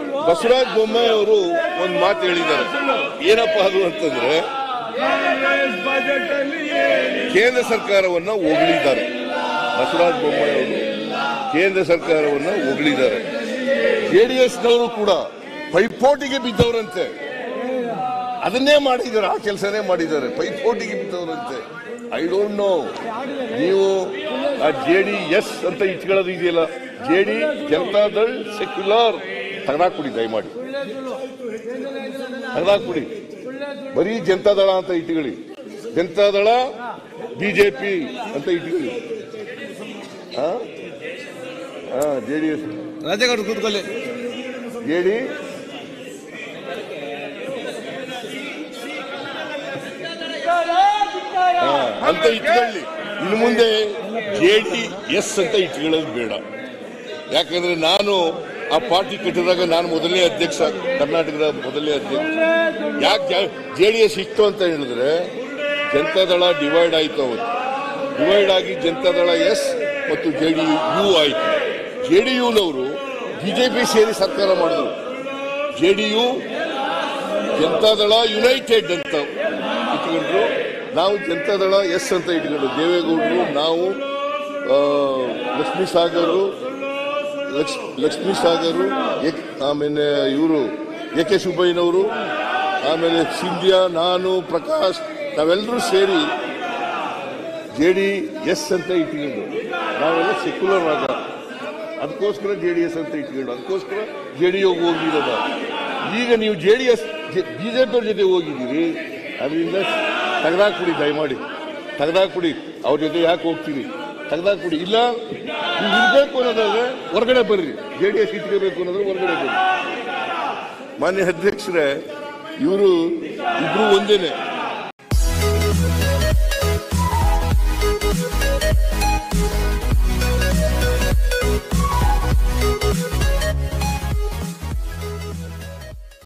ಬಸವರಾಜ ಬೊಮ್ಮಾಯಿ ಅವರು ಒಂದು ಮಾತು ಹೇಳಿದ್ದಾರೆ ಏನಪ್ಪ ಅದು ಅಂತಂದ್ರೆ ಕೇಂದ್ರ ಸರ್ಕಾರವನ್ನ ಹೊಗಳಿದ್ದಾರೆ ಬಸವರಾಜ ಬೊಮ್ಮಾಯಿ ಅವರು ಕೇಂದ್ರ ಸರ್ಕಾರವನ್ನ ಹೊಗಳಿದ್ದಾರೆ ಜೆಡಿಎಸ್ನವರು ಕೂಡ ಪೈಪೋಟಿಗೆ ಬಿದ್ದವರಂತೆ ಅದನ್ನೇ ಮಾಡಿದ್ದಾರೆ ಆ ಕೆಲಸನೇ ಮಾಡಿದ್ದಾರೆ ಪೈಪೋಟಿಗೆ ಬಿದ್ದವರಂತೆ ಐ ಡೋಂಟ್ ನೋ ನೀವು ಆ ಜೆ ಡಿ ಎಸ್ ಅಂತ ಇಟ್ಕೊಳ್ಳೋದು ಇದೆಯಲ್ಲ ಜೆ ಡಿ ಜನತಾದಳ್ ಸೆಕ್ಯುಲರ್ ತೆಗೆದಾಕ್ಬಿಡಿ ದಯಮಾಡಿ ತೆಗೆದಾಕ್ಬಿಡಿ ಬರೀ ಜನತಾದಳ ಅಂತ ಇಟ್ಕೊಳ್ಳಿ ಜನತಾದಳ ಬಿಜೆಪಿ ಅಂತ ಇಟ್ಕೊಳ್ಳಿ ಜೆ ಡಿ ಎಸ್ ರಾಜೇಗೌಡರು ಕೂತ್ಕೊಳ್ಳಿ ಜೆ ಡಿ ಅಂತ ಇಟ್ಕೊಳ್ಳಿ ಇನ್ನು ಮುಂದೆ ಜೆ ಡಿ ಎಸ್ ಅಂತ ಇಟ್ಕೊಳ್ಳೋದು ಬೇಡ ಯಾಕಂದ್ರೆ ನಾನು ಆ ಪಾರ್ಟಿ ಕಟ್ಟಿದಾಗ ನಾನು ಮೊದಲನೇ ಅಧ್ಯಕ್ಷ ಕರ್ನಾಟಕದ ಮೊದಲನೇ ಅಧ್ಯಕ್ಷ ಯಾಕೆ ಜೆ ಡಿ ಎಸ್ ಇತ್ತು ಅಂತ ಹೇಳಿದ್ರೆ ಜನತಾದಳ ಡಿವೈಡ್ ಆಯ್ತು ಅವತ್ತು ಡಿವೈಡ್ ಆಗಿ ಜನತಾದಳ ಎಸ್ ಮತ್ತು ಜೆ ಡಿ ಯು ಆಯ್ತು ಜೆ ಡಿ ಯುನವರು ಬಿಜೆಪಿ ಸೇರಿ ಸರ್ಕಾರ ಮಾಡಿದ್ರು J D U Janata Dal united ಅಂತ ಇಟ್ಕೊಂಡ್ರು ನಾವು ಜನತಾದಳ ಎಸ್ ಅಂತ ಇಟ್ಕೊಂಡ್ರು ದೇವೇಗೌಡರು ನಾವು ಆ, ಲಕ್ಷ್ಮೀ ಸಾಗರು ಲಕ್ಷ್ಮ ಲಕ್ಷ್ಮೀ ಸಾಗರು ಏಕ್- ಆಮೇಲೆ ಇವರು ಎ ಕೆ ಸುಬ್ಬಯ್ಯನವರು ಆಮೇಲೆ ಸಿಂಧ್ಯಾ ನಾನು ಪ್ರಕಾಶ್ ನಾವೆಲ್ಲರೂ ಸೇರಿ ಜೆ ಡಿ ಎಸ್ ಅಂತ ಇಟ್ಕೊಂಡು ನಾವೆಲ್ಲ ಸೆಕ್ಯುಲರ್ ಆಗ ಅದಕ್ಕೋಸ್ಕರ ಜೆ ಡಿ ಎಸ್ ಅಂತ ಇಟ್ಕೊಂಡು ಅದಕ್ಕೋಸ್ಕರ ಜೆ ಡಿ ಹೋಗಿರೋದ ಈಗ ನೀವು ಜೆ ಡಿ ಎಸ್ ಬಿಜೆಪಿ ಅವ್ರ ಜೊತೆ ಹೋಗಿದ್ದೀರಿ ಅದರಿಂದ ತೆಗೆದಾಕ್ಬಿಡಿ ದಯಮಾಡಿ ತೆಗೆದಾಕ್ಬಿಡಿ ಅವ್ರ ಜೊತೆ ಯಾಕೆ ಹೋಗ್ತೀರಿ ತೆಗೆದಾಕ್ಬಿಡಿ ಇಲ್ಲ ನೀವು ಇರ್ಬೇಕು ಅನ್ನೋದಾದ್ರೆ ಹೊರಗಡೆ ಬರ್ರಿ ಜೆ ಡಿ ಎಸ್ ಇಟ್ಕೋಬೇಕು ಅನ್ನೋದ್ರೆ ಹೊರಗಡೆ ಬರ್ರಿ ಮಾನ್ಯ ಅಧ್ಯಕ್ಷರೇ ಇವರು ಇಬ್ರು ಒಂದೇನೆ